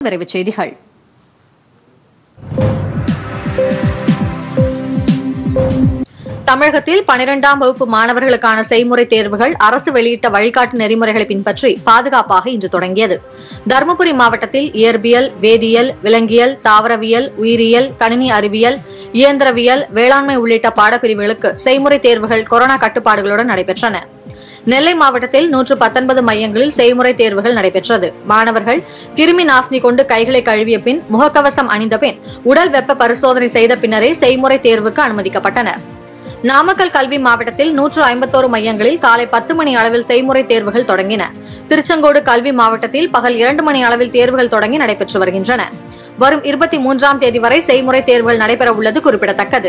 விரைவுச் செய்திகள் தமிழகத்தில் பனிரெண்டாம் வகுப்பு மாணவர்களுக்கான செய்முறை தேர்வுகள் அரசு வெளியிட்ட வழிகாட்டு நெறிமுறைகளை பின்பற்றி பாதுகாப்பாக இன்று தொடங்கியது தருமபுரி மாவட்டத்தில் இயற்பியல் வேதியியல் விலங்கியல் தாவரவியல் உயிரியல் கணினி அறிவியல் இயந்திரவியல் வேளாண்மை உள்ளிட்ட பாடப்பிரிவுகளுக்கு செய்முறை தேர்வுகள் கொரோனா கட்டுப்பாடுகளுடன் நடைபெற்றன நெல்லை மாவட்டத்தில் நூற்று பத்தொன்பது மையங்களில் செய்முறை தேர்வுகள் நடைபெற்றது மாணவர்கள் கிருமி நாசினி கொண்டு கைகளை கழுவிய பின் முகக்கவசம் அணிந்த பின் உடல் வெப்ப பரிசோதனை செய்த பின்னரே செய்முறை தேர்வுக்கு அனுமதிக்கப்பட்டனர் நாமக்கல் கல்வி மாவட்டத்தில் நூற்று ஐம்பத்தோரு மையங்களில் காலை பத்து மணி அளவில் செய்முறை தேர்வுகள் தொடங்கின திருச்செங்கோடு கல்வி மாவட்டத்தில் பகல் இரண்டு மணி அளவில் தேர்வுகள் தொடங்கி நடைபெற்று வருகின்றன வரும் இருபத்தி மூன்றாம் தேதி வரை செய்முறை தேர்வுகள் நடைபெற உள்ளது குறிப்பிடத்தக்கது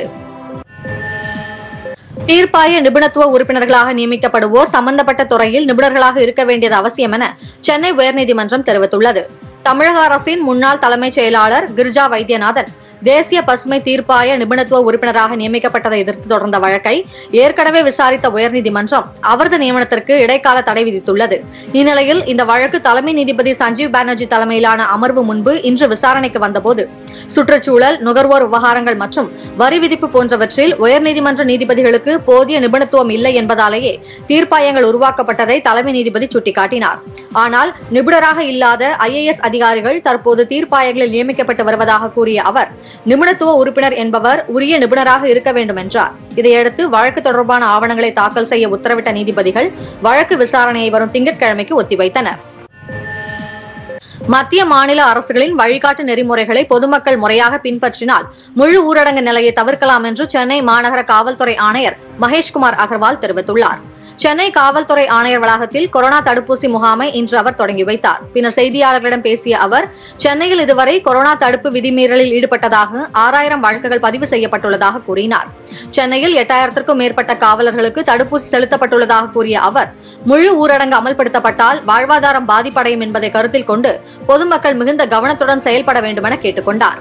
தீர்ப்பாய நிபுணத்துவ உறுப்பினர்களாக நியமிக்கப்படுவோர் சம்பந்தப்பட்ட துறையில் நிபுணர்களாக இருக்க வேண்டியது அவசியம் என சென்னை உயர்நீதிமன்றம் தெரிவித்துள்ளது தமிழக அரசின் முன்னாள் தலைமைச் செயலாளர் கிரிஜா வைத்தியநாதன் தேசிய பசுமை தீர்ப்பாய நிபுணத்துவ உறுப்பினராக நியமிக்கப்பட்டதை எதிர்த்து தொடர்ந்த வழக்கை ஏற்கனவே விசாரித்த உயர்நீதிமன்றம் அவரது நியமனத்திற்கு இடைக்கால தடை விதித்துள்ளது இந்நிலையில் இந்த வழக்கு தலைமை நீதிபதி சஞ்சீவ் பானர்ஜி தலைமையிலான அமர்வு முன்பு இன்று விசாரணைக்கு வந்தபோது சுற்றுச்சூழல் நுகர்வோர் விவகாரங்கள் மற்றும் வரி விதிப்பு போன்றவற்றில் உயர்நீதிமன்ற நீதிபதிகளுக்கு போதிய நிபுணத்துவம் இல்லை என்பதாலேயே தீர்ப்பாயங்கள் உருவாக்கப்பட்டதை தலைமை நீதிபதி சுட்டிக்காட்டினார் ஆனால் நிபுணராக இல்லாத ஐஏஎஸ் அதிகாரிகள் தற்போது தீர்ப்பாயங்களில் நியமிக்கப்பட்டு வருவதாக கூறிய அவர் நிபுணத்துவ உறுப்பினர் என்பவர் உரிய நிபுணராக இருக்க வேண்டும் என்றார் இதையடுத்து வழக்கு தொடர்பான ஆவணங்களை தாக்கல் செய்ய உத்தரவிட்ட நீதிபதிகள் வழக்கு விசாரணையை வரும் திங்கட்கிழமைக்கு ஒத்திவைத்தனர் மத்திய மாநில அரசுகளின் வழிகாட்டு நெறிமுறைகளை பொதுமக்கள் முறையாக பின்பற்றினால் முழு ஊரடங்கு நிலையை தவிர்க்கலாம் என்று சென்னை மாநகர காவல்துறை ஆணையர் மகேஷ்குமார் அகர்வால் தெரிவித்துள்ளார் சென்னை காவல்துறை ஆணையர் வளாகத்தில் கொரோனா தடுப்பூசி முகாமை இன்று அவர் தொடங்கி வைத்தார் பின்னர் செய்தியாளர்களிடம் பேசிய அவர் சென்னையில் இதுவரை கொரோனா தடுப்பு விதிமீறலில் ஈடுபட்டதாக ஆறாயிரம் வழக்குகள் பதிவு செய்யப்பட்டுள்ளதாக கூறினார் சென்னையில் எட்டாயிரத்திற்கும் மேற்பட்ட காவலர்களுக்கு தடுப்பூசி செலுத்தப்பட்டுள்ளதாக கூறிய அவர் முழு ஊரடங்கு அமல்படுத்தப்பட்டால் வாழ்வாதாரம் பாதிப்படையும் என்பதை கருத்தில் கொண்டு பொதுமக்கள் மிகுந்த கவனத்துடன் செயல்பட வேண்டுமென கேட்டுக் கொண்டார்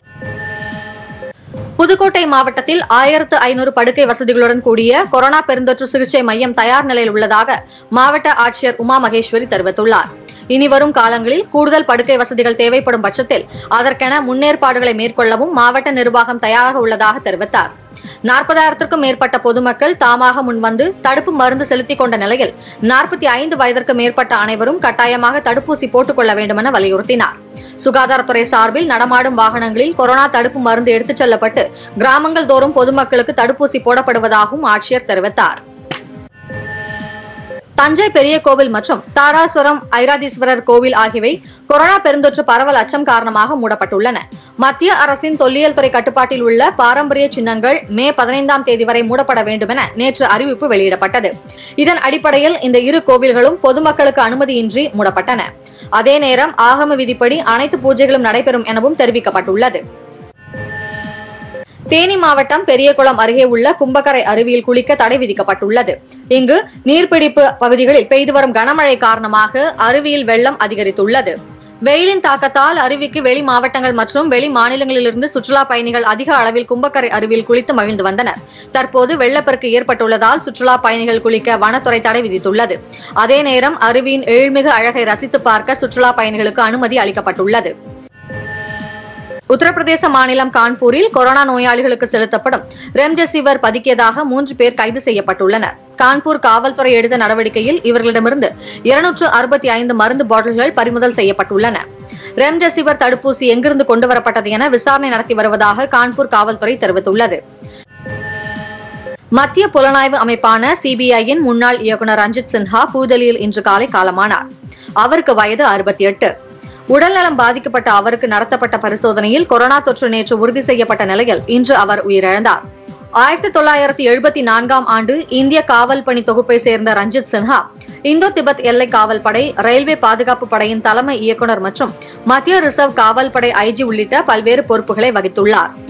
புதுக்கோட்டை மாவட்டத்தில் ஆயிரத்து ஐநூறு படுக்கை வசதிகளுடன் கூடிய கொரோனா பெருந்தொற்று சிகிச்சை மையம் தயார் நிலையில் உள்ளதாக மாவட்ட ஆட்சியர் உமா மகேஸ்வரி தெரிவித்துள்ளார் இனிவரும் காலங்களில் கூடுதல் படுக்கை வசதிகள் தேவைப்படும் பட்சத்தில் அதற்கென முன்னேற்பாடுகளை மேற்கொள்ளவும் மாவட்ட நிர்வாகம் தயாராக உள்ளதாக தெரிவித்தார் நாற்பதாயிரத்திற்கும் மேற்பட்ட பொதுமக்கள் தாமாக முன்வந்து தடுப்பு மருந்து செலுத்திக் கொண்ட நிலையில் நாற்பத்தி ஐந்து வயதிற்கு மேற்பட்ட அனைவரும் கட்டாயமாக தடுப்பூசி போட்டுக் கொள்ள வேண்டுமென வலியுறுத்தினார் சுகாதாரத்துறை சார்பில் நடமாடும் வாகனங்களில் கொரோனா தடுப்பு மருந்து எடுத்துச் செல்லப்பட்டு கிராமங்கள் தோறும் பொதுமக்களுக்கு தடுப்பூசி போடப்படுவதாகவும் ஆட்சியர் தெரிவித்தார் தஞ்சை பெரிய கோவில் மற்றும் தாராசுரம் ஐராதீஸ்வரர் கோவில் ஆகியவை கொரோனா பெருந்தொற்று பரவல் அச்சம் காரணமாக மூடப்பட்டுள்ளன மத்திய அரசின் தொல்லியல் துறை கட்டுப்பாட்டில் உள்ள பாரம்பரிய சின்னங்கள் மே பதினைந்தாம் தேதி வரை மூடப்பட வேண்டும் என நேற்று அறிவிப்பு வெளியிடப்பட்டது இதன் அடிப்படையில் இந்த இரு கோவில்களும் பொதுமக்களுக்கு அனுமதியின்றி மூடப்பட்டன அதே நேரம் ஆகம விதிப்படி அனைத்து பூஜைகளும் நடைபெறும் எனவும் தெரிவிக்கப்பட்டுள்ளது தேனி மாவட்டம் பெரியகுளம் அருகே உள்ள கும்பக்கரை அருவியில் குளிக்க தடை விதிக்கப்பட்டுள்ளது இங்கு நீர்பிடிப்பு பகுதிகளில் பெய்து வரும் கனமழை காரணமாக அருவியில் வெள்ளம் அதிகரித்துள்ளது வெயிலின் தாக்கத்தால் அருவிக்கு வெளி மாவட்டங்கள் மற்றும் வெளி மாநிலங்களிலிருந்து சுற்றுலா பயணிகள் அதிக அளவில் கும்பக்கரை அருவியில் குளித்து மகிழ்ந்து வந்தனர் தற்போது வெள்ளப்பெருக்கு ஏற்பட்டுள்ளதால் சுற்றுலா பயணிகள் குளிக்க வனத்துறை தடை விதித்துள்ளது அதே நேரம் அருவியின் எழில்மிகு அழகை ரசித்து பார்க்க சுற்றுலா பயணிகளுக்கு அனுமதி அளிக்கப்பட்டுள்ளது உத்தரப்பிரதேச மாநிலம் கான்பூரில் கொரோனா நோயாளிகளுக்கு செலுத்தப்படும் ரெம்டெசிவிர் பதுக்கியதாக மூன்று பேர் கைது செய்யப்பட்டுள்ளனர் கான்பூர் காவல்துறை எடுத்த நடவடிக்கையில் இவர்களிடமிருந்து இருநூற்று அறுபத்தி ஐந்து மருந்து பாட்டில்கள் பறிமுதல் செய்யப்பட்டுள்ளன ரெம்டெசிவிர் தடுப்பூசி எங்கிருந்து கொண்டுவரப்பட்டது என விசாரணை நடத்தி வருவதாக கான்பூர் காவல்துறை தெரிவித்துள்ளது மத்திய புலனாய்வு அமைப்பான சிபிஐயின் முன்னாள் இயக்குநர் ரஞ்சித் சின்ஹா புதுதில்லியில் இன்று காலை காலமானார் அவருக்கு வயது அறுபத்தி எட்டு உடல்நலம் பாதிக்கப்பட்ட அவருக்கு நடத்தப்பட்ட பரிசோதனையில் கொரோனா தொற்று நேற்று உறுதி செய்யப்பட்ட நிலையில் இன்று அவர் உயிரிழந்தார் ஆயிரத்தி தொள்ளாயிரத்தி எழுபத்தி நான்காம் ஆண்டு இந்திய காவல் பணி தொகுப்பை சேர்ந்த ரஞ்சித் சின்ஹா இந்தோ திபெத் எல்லை காவல் படை ரயில்வே பாதுகாப்பு படையின் தலைமை இயக்குநர் மற்றும் மத்திய ரிசர்வ் காவல் படை ஐஜி உள்ளிட்ட பல்வேறு பொறுப்புகளை வகித்துள்ளார்